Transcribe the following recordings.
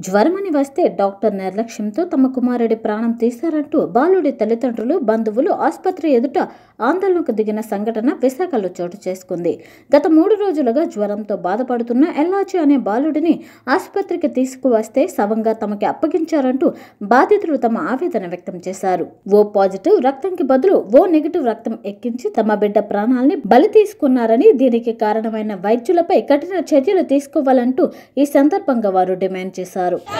జ్వరమని వస్తే డాక్టర్ నిర్లక్ష్యంతో తమ కుమారుడి ప్రాణం తీశారంటూ బాలుడి తల్లిదండ్రులు బంధువులు ఆసుపత్రి ఎదుట ఆందోళనకు దిగిన సంఘటన విశాఖలో చోటు చేసుకుంది గత మూడు రోజులుగా జ్వరంతో బాధపడుతున్న ఎల్లాచి అనే బాలుడిని ఆసుపత్రికి తీసుకువస్తే సవంగా తమకి అప్పగించారంటూ బాధితులు తమ ఆవేదన వ్యక్తం చేశారు ఓ పాజిటివ్ రక్తంకి బదులు ఓ నెగిటివ్ రక్తం ఎక్కించి తమ బిడ్డ ప్రాణాల్ని బలి తీసుకున్నారని దీనికి కారణమైన వైద్యులపై కఠిన చర్యలు తీసుకోవాలంటూ ఈ సందర్భంగా వారు డిమాండ్ చేశారు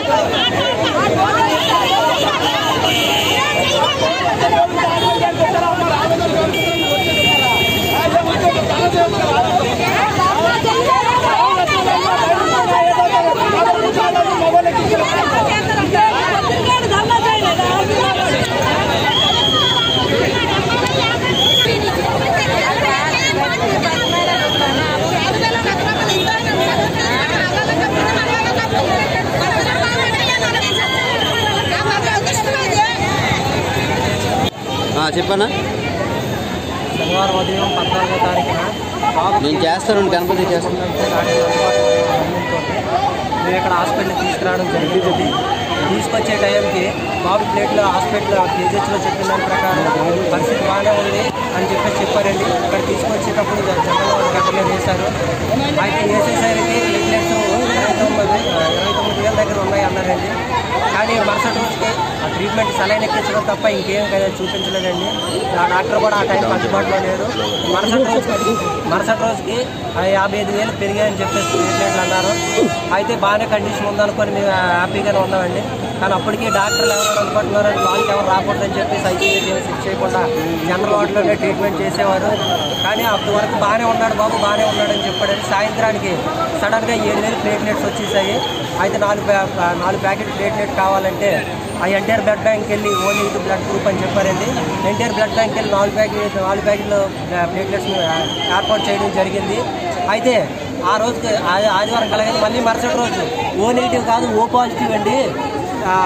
ఆ, చెప్పనా శనివారం ఉదయం పద్నాలుగో తారీఖున బాబు నేను చేస్తాను గణపతి చేస్తాను మేము ఇక్కడ హాస్పిటల్కి తీసుకురావడం జరిగింది తీసుకొచ్చే టైంకి బాబు ప్లేట్లో హాస్పిటల్ కేజీహెచ్లో చెప్పిన దాని ప్రకారం పరిస్థితి బాగానే ఉంది అని చెప్పేసి చెప్పారండి ఇక్కడ తీసుకొచ్చేటప్పుడు జనరల్ గంటలో వేశారు అయితే వేసేసరికి ప్లేట్లెట్స్ ఇరవై తొమ్మిది ఇరవై తొమ్మిది వేల దగ్గర ఉన్నాయి అన్నారండి కానీ మరుసటి రోజుకి ఆ ట్రీట్మెంట్ సలైన్ ఎక్కించడం తప్ప ఇంకేం కదా చూపించలేదండి ఆ డాక్టర్ కూడా ఆ టైంకి అందుబాటులో లేరు మరుసటి రోజుకి మరుసటి రోజుకి ఆ యాభై ఐదు వేలు పెరిగాయని చెప్పేసి ట్రీట్మెంట్లు అన్నారు అయితే బాగానే కండిషన్ ఉందనుకొని మేము హ్యాపీగానే ఉన్నామండి కానీ అప్పటికి డాక్టర్లు ఎవరు అనుకుంటున్నారని వాళ్ళకి ఎవరు రాకూడదని చెప్పేసి ఐసీయూ ఫిక్స్ చేయకుండా జనరల్ వార్డులోనే ట్రీట్మెంట్ చేసేవారు కానీ అప్పటి వరకు బాగానే ఉన్నాడు బాబు బాగానే ఉన్నాడని చెప్పాడని సాయంత్రానికి సడన్గా ఏడు వేలు ప్లేట్లెట్స్ వచ్చేసాయి అయితే నాలుగు ప్యా- నాలుగు ప్యాకెట్ ప్లేట్లెట్ కావాలంటే ఆ ఎన్టీఆర్ బ్లడ్ బ్యాంక్ వెళ్ళి ఓన్లీ ఇది బ్లడ్ గ్రూప్ అని చెప్పారండి ఎన్టీఆర్ బ్లడ్ బ్యాంక్ వెళ్ళి నాలుగు ప్యాకెట్ నాలుగు ప్యాకెట్లు ప్లేట్లెట్స్ ఏర్పాటు చేయడం జరిగింది అయితే ఆ రోజుకి ఆ- ఆదివారం కలగని మళ్ళీ మరుసటి రోజు ఓ నెగిటివ్ కాదు ఓ పాజిటివ్ అండి ఆ,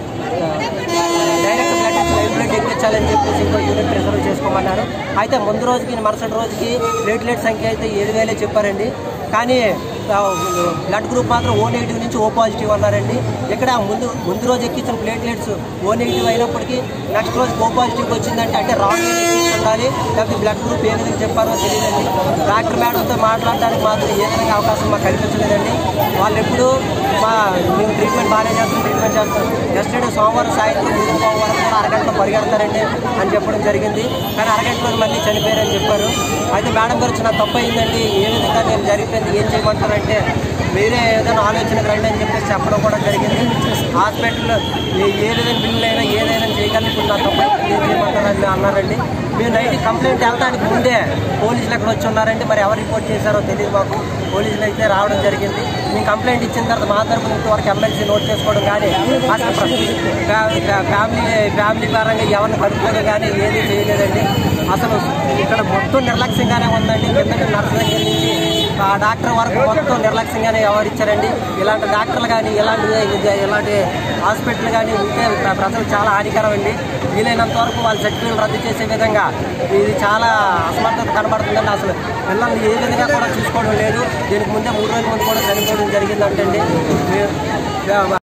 ఆ, డైరెక్ట్ బ్లడ్ లైవ్ బ్లడ్ ఎక్కించాలని చెప్పేసి ఇంకో యూనిట్ రిజర్వ్ చేసుకోమన్నారు అయితే ముందు రోజుకి మరుసటి రోజుకి ప్లేట్లెట్ సంఖ్య అయితే ఏడు వేలే చెప్పారండి కానీ ఆ, బ్లడ్ గ్రూప్ మాత్రం ఓ నెగిటివ్ నుంచి ఓ పాజిటివ్ అన్నారండి ఇక్కడ ముందు ముందు రోజు ఎక్కించిన ప్లేట్లెట్స్ ఓ నెగిటివ్ అయినప్పటికీ నెక్స్ట్ రోజు ఓ పాజిటివ్ వచ్చిందంటే అంటే రాంగ్ ఎక్కించి ఉండాలి లేకపోతే బ్లడ్ గ్రూప్ ఏ విధంగా చెప్పారో తెలియదండి డాక్టర్ మేడంతో మాట్లాడడానికి మాత్రం ఏ విధంగా అవకాశం మాకు కనిపించలేదండి వాళ్ళు ఎప్పుడు మా మేము ట్రీట్మెంట్ బాగానే చేస్తాం ట్రీట్మెంట్ చేస్తాం ఎస్టర్డే సోమవారం సాయంత్రం మూడు వరకు కూడా అరగంటలో పరిగెడతారండి అని చెప్పడం జరిగింది కానీ అరగంటలో మళ్ళీ చనిపోయారని చెప్పారు అయితే మేడం గారు చిన్న తప్పు అయిందండి ఏ విధంగా నేను జరిగిపోయింది ఏం చేయమంటారంటే వేరే ఏదైనా ఆలోచనకు రండి అని చెప్పేసి చెప్పడం కూడా జరిగింది హాస్పిటల్లో ఏ ఏ విధంగా బిల్లు అయినా ఏదైనా చేయగలను ఇప్పుడు నా తప్పు అయింది, ఏం చేయమంటారని అన్నారండి మేము నైట్ కంప్లైంట్ వెళ్ళడానికి ముందే పోలీసులు ఎక్కడ వచ్చి ఉన్నారండి మరి ఎవరు రిపోర్ట్ చేశారో తెలియదు మాకు పోలీసులు అయితే రావడం జరిగింది మేము కంప్లైంట్ ఇచ్చిన తర్వాత మా తరఫున ఇంతవరకు ఎమ్మెల్సీ నోట్ చేసుకోవడం కానీ అసలు ఫ్యా- ఫ్యా- ఫ్యామిలీ ఫ్యామిలీ పరంగా ఎవరిని కనుక్కోవడం కానీ ఏది చేయలేదండి అసలు ఇక్కడ మొత్తం నిర్లక్ష్యంగానే ఉందండి కింద నర్సు దగ్గర నుంచి ఆ డాక్టర్ వరకు మొత్తం నిర్లక్ష్యంగానే వ్యవహరించారండి ఇలాంటి డాక్టర్లు కానీ ఇలాంటి ఇలాంటి హాస్పిటల్ కానీ ఉంటే ప్ర- ప్రజలు చాలా హానికరం అండి వీలైనంత వరకు వాళ్ళ సర్టిఫికేట్ రద్దు చేసే విధంగా ఇది చాలా అసమర్థత కనబడుతుందండి అసలు పిల్లల్ని ఏ విధంగా కూడా చూసుకోవడం లేదు దీనికి ముందే మూడు రోజుల ముందు కూడా చనిపోవడం జరిగిందంటండి